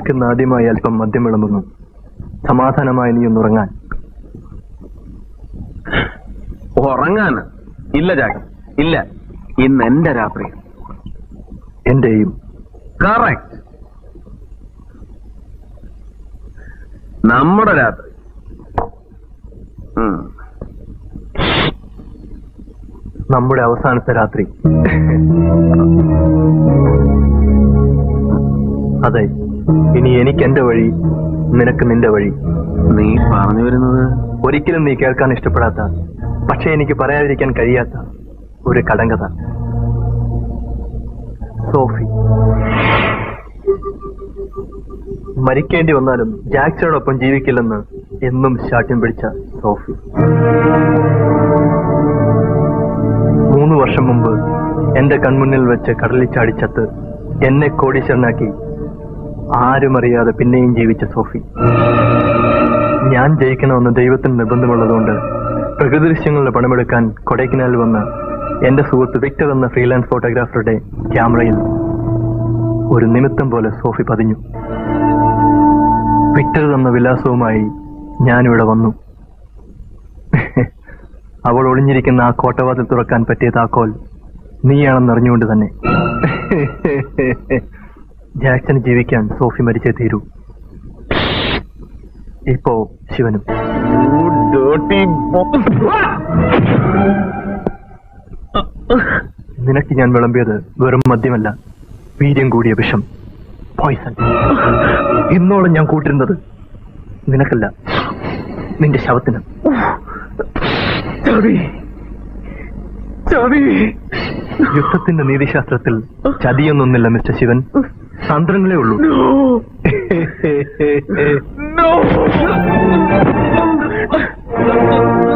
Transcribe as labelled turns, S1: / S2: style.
S1: എനിക്കിന്ന് ആദ്യമായി അല്പം മദ്യം വിളമ്പുന്നു സമാധാനമായി നീ ഒന്നുറങ്ങാൻ
S2: ഉറങ്ങാന് ഇല്ല ജാക്ക് ഇല്ല ഇന്ന് എന്റെ രാത്രി
S1: എന്റെയും
S2: കറക്റ്റ് നമ്മുടെ രാത്രി ഉം.
S1: നമ്മുടെ അവസാനത്തെ രാത്രി അതെ ഇനി എനിക്ക് എന്റെ വഴി നിനക്ക് നിന്റെ വഴി
S2: നീ പറഞ്ഞു വരുന്നത്
S1: ഒരിക്കലും നീ കേൾക്കാൻ ഇഷ്ടപ്പെടാത്ത പക്ഷെ എനിക്ക് പറയാതിരിക്കാൻ കഴിയാത്ത ഒരു കടങ്കഥ സോഫി മരിക്കേണ്ടി വന്നാലും ജാക്സണോടൊപ്പം ജീവിക്കില്ലെന്ന് എന്നും ശാഠ്യം പിടിച്ച സോഫി മൂന്ന് വർഷം മുമ്പ് എന്റെ കൺമുന്നിൽ വെച്ച് കടലിൽ ചാടിച്ചത്ത് എന്നെ കോടീശ്വരനാക്കി ആരും അറിയാതെ പിന്നെയും ജീവിച്ച സോഫി ഞാൻ ജയിക്കണമെന്ന് ദൈവത്തിന് നിർബന്ധമുള്ളതുകൊണ്ട് പ്രകൃതി ദൃശ്യങ്ങളുടെ പണമെടുക്കാൻ കൊടൈക്കനാലിൽ വന്ന എന്റെ സുഹൃത്ത് വിക്ടർ എന്ന ഫ്രീലാൻസ് ഫോട്ടോഗ്രാഫറുടെ ക്യാമറയിൽ ഒരു നിമിത്തം പോലെ സോഫി പതിഞ്ഞു വിക്ടർ തന്ന വിലാസവുമായി ഞാനിവിടെ വന്നു അവൾ ഒളിഞ്ഞിരിക്കുന്ന ആ കോട്ടവാതിൽ തുറക്കാൻ പറ്റിയ താക്കോൽ നീയാണെന്ന് അറിഞ്ഞുകൊണ്ട് തന്നെ ജാക്സന് ജീവിക്കാൻ സോഫി മരിച്ചേ തീരൂ ഇപ്പോ ശിവനും നിനക്ക് ഞാൻ വിളമ്പിയത് വെറും മദ്യമല്ല വീര്യം കൂടിയ വിഷം പോയിസൺ ഇന്നോളം ഞാൻ കൂട്ടിരുന്നത് നിനക്കല്ല നിന്റെ ശവത്തിന് യുദ്ധത്തിന്റെ നീതിശാസ്ത്രത്തിൽ ചതിയൊന്നൊന്നില്ല മിസ്റ്റർ ശിവൻ തന്ത്രങ്ങളേ ഉള്ളൂ
S2: No!